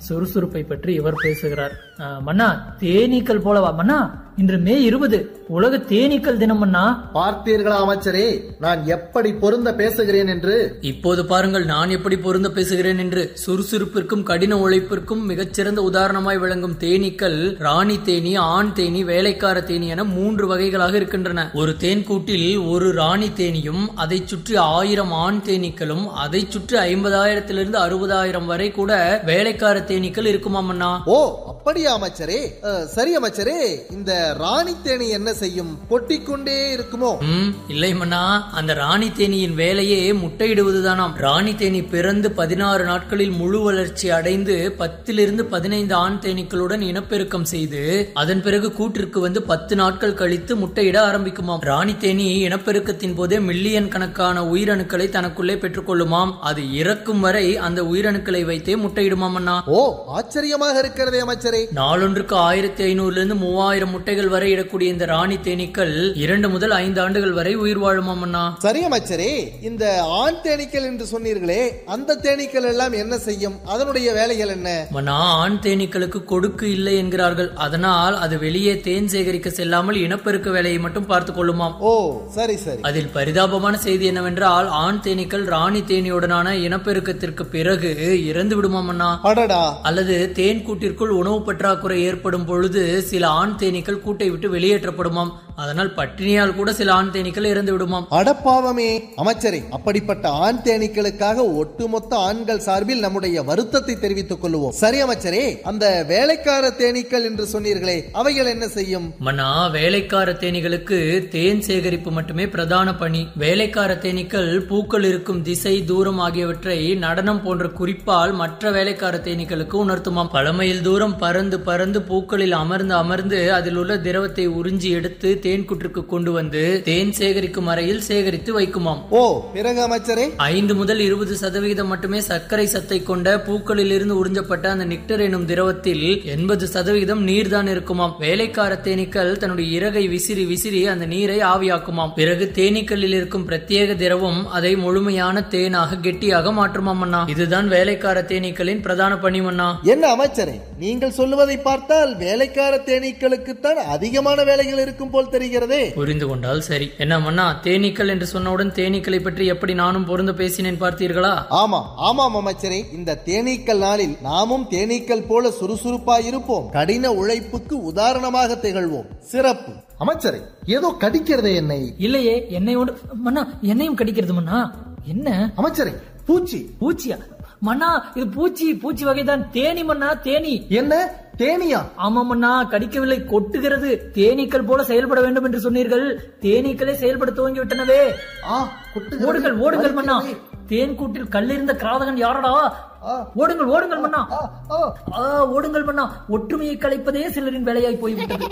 சுறுசுறுப்பை பற்றி இவர் பேசுகிறார் அஹ், மன்னா தேனீக்கள் போலவா மன்னா இன்று மே இருபது உலக தேனீக்கள் தினம் மன்னா பார்த்தீர்களா அமைச்சரே நான் எப்படி பொருந்த பேசுகிறேன் என்று இப்போது பாருங்கள் நான் எப்படி பொருந்த பேசுகிறேன் என்று சுறுசுறுப்பிற்கும் கடின உழைப்பிற்கும் மிகச்சிறந்த உதாரணமாய் விளங்கும் தேனீக்கள் ராணி தேனி ஆண் தேனி வேலைக்கார தேனி என மூன்று வகைகளாக இருக்கின்றன ஒரு தேன் கூட்டில் ஒரு ராணி தேனியும் அதை சுற்றி ஆயிரம் ஆண் தேனீக்களும் அதை சுற்றி ஐம்பதாயிரத்திலிருந்து அறுபதாயிரம் வரை கூட வேலைக்கார தேனீக்கள் இருக்குமாமண்ணா ஓ அப்படியா அமைச்சரே அஹ், சரி அமைச்சரே இந்த ராணி தேனி என்ன செய்யும் கொட்டிக்கொண்டே இருக்குமோ ம் இல்லை மன்னா அந்த ராணி தேனியின் வேலையே முட்டையிடுவதுதானாம் ராணி தேனி பிறந்து பதினாறு நாட்களில் முழு வளர்ச்சி அடைந்து பத்திலிருந்து பதினைந்து ஆண் தேனீக்களுடன் இனப்பெருக்கம் செய்து அதன் பிறகு கூட்டிற்கு வந்து பத்து நாட்கள் கழித்து முட்டையிட ஆரம்பிக்குமாம் ராணி தேனி இனப்பெருக்கத்தின் போதே மில்லியன் கணக்கான உயிரணுக்களை தனக்குள்ளே பெற்றுக்கொள்ளுமாம் அது இறக்கும் வரை அந்த உயிரணுக்களை வைத்தே முட்டையிடுமாம் அண்ணா ஓ ஆச்சரியமாக இருக்கிறதே அமைச்சரே நாளொன்றுக்கு ஆயிரத்தி ஐநூறுல இருந்து மூவாயிரம் முட்டைகள் வரை இடக்கூடிய இந்த ராணி தேனீக்கள் இரண்டு முதல் ஐந்து ஆண்டுகள் வரை உயிர் வாழுமாம் அண்ணா சரி அமைச்சரே இந்த ஆண் தேனீக்கள் என்று சொன்னீர்களே அந்த தேனீக்கள் எல்லாம் என்ன செய்யும் அதனுடைய வேலைகள் என்ன மன்னா ஆண் தேனீக்களுக்கு கொடுக்கு இல்லை என்கிறார்கள் அதனால் அது வெளியே தேன் சேகரிக்க செல்லாமல் இனப்பெருக்க வேலையை மட்டும் பார்த்துக் கொள்ளுமாம் ஓ சரி சரி அதில் பரிதாபமான செய்தி என்னவென்றால் ஆண் தேனீக்கள் ராணி தேனியுடனான இனப்பெருக்கத்திற்கு பிறகு இறந்து விடுமாம் அண்ணா அடடா அல்லது தேன் கூட்டிற்குள் உணவு பற்றாக்குறை ஏற்படும் பொழுது சில ஆண் தேனீக்கள் கூட்டை விட்டு வெளியேற்றப்படுமாம் அதனால் பட்டினியால் கூட சில ஆண் தேனீக்கள் இறந்து விடுமாம் அடப்பாவமே அமைச்சரே அப்படிப்பட்ட ஆண் தேனீக்களுக்காக ஒட்டுமொத்த ஆண்கள் சார்பில் நம்முடைய வருத்தத்தை தெரிவித்துக் கொள்வோம் சரி அமைச்சரே அந்த வேலைக்கார தேனீக்கள் என்று சொன்னீர்களே அவைகள் என்ன செய்யும் மன்னா வேலைக்கார தேனீகளுக்கு தேன் சேகரிப்பு மட்டுமே பிரதான பணி வேலைக்கார தேனீக்கள் பூக்கள் இருக்கும் திசை தூரம் ஆகியவற்றை நடனம் போன்ற குறிப்பால் மற்ற வேலைக்கார தேனீக்களுக்கு உணர்த்துமாம் பழமையில் தூரம் பறந்து பறந்து பூக்களில் அமர்ந்து அமர்ந்து அதில் உள்ள திரவத்தை உறிஞ்சி எடுத்து தேன் குற்றுக்கு கொண்டு வந்து தேன் சேகரிக்கும் அறையில் சேகரித்து வைக்குமாம் ஓ பிறகு அமைச்சரே ஐந்து முதல் இருபது சதவிகிதம் மட்டுமே சர்க்கரை சத்தை கொண்ட பூக்களில் இருந்து உறிஞ்சப்பட்ட அந்த நிக்டர் எனும் திரவத்தில் எண்பது சதவிகிதம் நீர்தான் இருக்குமாம் வேலைக்கார தேனீக்கள் தன்னுடைய இறகை விசிறி விசிறி அந்த நீரை ஆவியாக்குமாம் பிறகு தேனீக்களில் இருக்கும் பிரத்யேக திரவம் அதை முழுமையான தேனாக கெட்டியாக மாற்றுமாம் அண்ணா இதுதான் வேலைக்கார தேனீக்களின் பிரதான பணி மன்னா என்ன அமைச்சரே நீங்கள் சொல்லுவதை பார்த்தால் வேலைக்கார தேனீக்களுக்குத்தான் அதிகமான வேலைகள் இருக்கும் போல் தெரிகிறதே புரிந்து கொண்டால் சரி என்ன மன்னா தேனீக்கள் என்று சொன்னவுடன் தேனீக்களை பற்றி எப்படி நானும் பொருந்த பேசினேன் பார்த்தீர்களா ஆமாம் ஆமாம் அமைச்சரே இந்த தேனீக்கள் நாளில் நாமும் தேனீக்கள் போல சுறுசுறுப்பாய் இருப்போம் கடின உழைப்புக்கு உதாரணமாக திகழ்வோம் சிறப்பு அமைச்சரே ஏதோ கடிக்கிறதே என்னை இல்லையே என்னை ஒன்று மன்னா என்னையும் கடிக்கிறது மன்னா என்ன அமைச்சரே பூச்சி பூச்சியா மன்னா இது பூச்சி பூச்சி வகைதான் தேனி மன்னா தேனி என்ன தேனியா ஆமா மன்னா கடிக்கவில்லை கொட்டுகிறது தேனீக்கள் போல செயல்பட வேண்டும் என்று சொன்னீர்கள் தேனீக்களே செயல்பட துவங்கி விட்டனவே ஆ குட்டுகிறது. ஓடுங்கள் ஓடுங்கள் மன்னா வலிக்கிறதே. தேன் கூட்டில் கல்லிருந்த கிராதகன் யாரடா ஆ. ஓடுங்கள் ஓடுங்கள் மன்னா ஆ, ஆ. ஆ, ஓடுங்கள் மன்னா ஒற்றுமையை கலைப்பதே சிலரின் வேலையாய் போய்விட்டது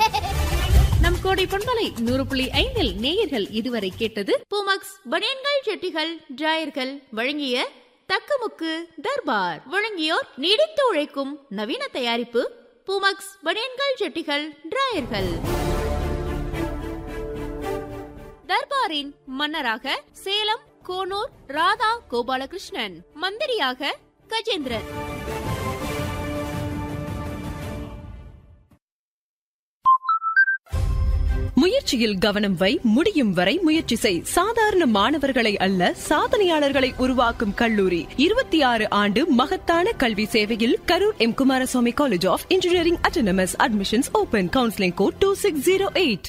நம் கோடை பண்பலை நூறு புள்ளி ஐந்தில் நேயர்கள் இதுவரை கேட்டது பூமக்ஸ் பனியன்கள் செட்டிகள் டிராயர்கள் வழங்கிய தக்கமுக்கு தர்பார் வழங்கியோர் நீடித்து உழைக்கும் நவீன தயாரிப்பு பூமக்ஸ் பனியன்கள் செட்டிகள் டிராயர்கள் தர்பாரின் மன்னராக சேலம் கோனூர் ராதா கோபாலகிருஷ்ணன் மந்திரியாக கஜேந்திரன் முயற்சியில் கவனம் வை முடியும் வரை முயற்சி செய் சாதாரண மாணவர்களை அல்ல சாதனையாளர்களை உருவாக்கும் கல்லூரி இருபத்தி ஆறு ஆண்டு மகத்தான கல்வி சேவையில் Karur M Kumaraswamy college of engineering autonomous admissions open counselling code two six zero eight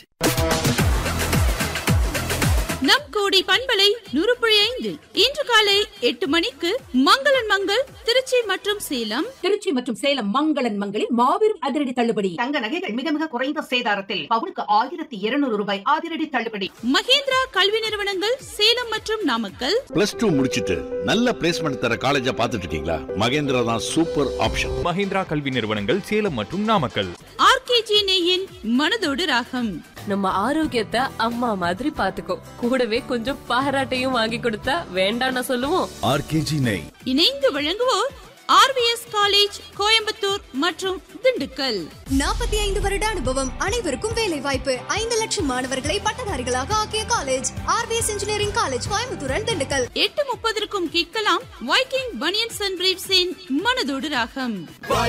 நம் கோடி பண்பலை நூறு புள்ளி ஐந்து இன்று காலை எட்டு மணிக்கு மங்களன் மங்கள் திருச்சி மற்றும் சேலம் திருச்சி மற்றும் சேலம் மங்களன் மங்களில் மாபெரும் அதிரடி தள்ளுபடி தங்க நகைகள் மிக மிக குறைந்த சேதாரத்தில் பவுனுக்கு ஆயிரத்தி இருநூறு ரூபாய் அதிரடி தள்ளுபடி மகேந்திரா கல்வி நிறுவனங்கள் சேலம் மற்றும் நாமக்கல் பிளஸ் டூ முடிச்சிட்டு நல்ல பிளேஸ்மெண்ட் தர காலேஜா பார்த்துட்டு இருக்கீங்களா மகேந்திரா தான் சூப்பர் ஆப்ஷன் மஹிந்திரா கல்வி நிறுவனங்கள் சேலம் மற்றும் நாமக்கல் ஆர்கேஜி நெய்யின் மனதோடு ராகம் நம்ம ஆரோக்கியத்தை அம்மா மாதிரி பாத்துக்கோ கூடவே கொஞ்சம் பாராட்டையும் வாங்கி கொடுத்தா வேண்டாம்னு சொல்லுவோம் ஆர்கேஜி நெய் இணைந்து வழங்குவோர் ஆர்விஎஸ் காலேஜ் கோயம்புத்தூர் மற்றும் திண்டுக்கல் நாற்பத்தி ஐந்து வருட அனுபவம் அனைவருக்கும் வேலை வாய்ப்பு ஐந்து லட்சம் மாணவர்களை பட்டதாரிகளாக ஆக்கிய college RVS engineering college Coimbatore and Dindigul எட்டு முப்பதற்கும் கேட்கலாம் வைக்கிங் பனியன்ஸ் அண்ட் பிரீப்ஸின் மனதோடு ராகம்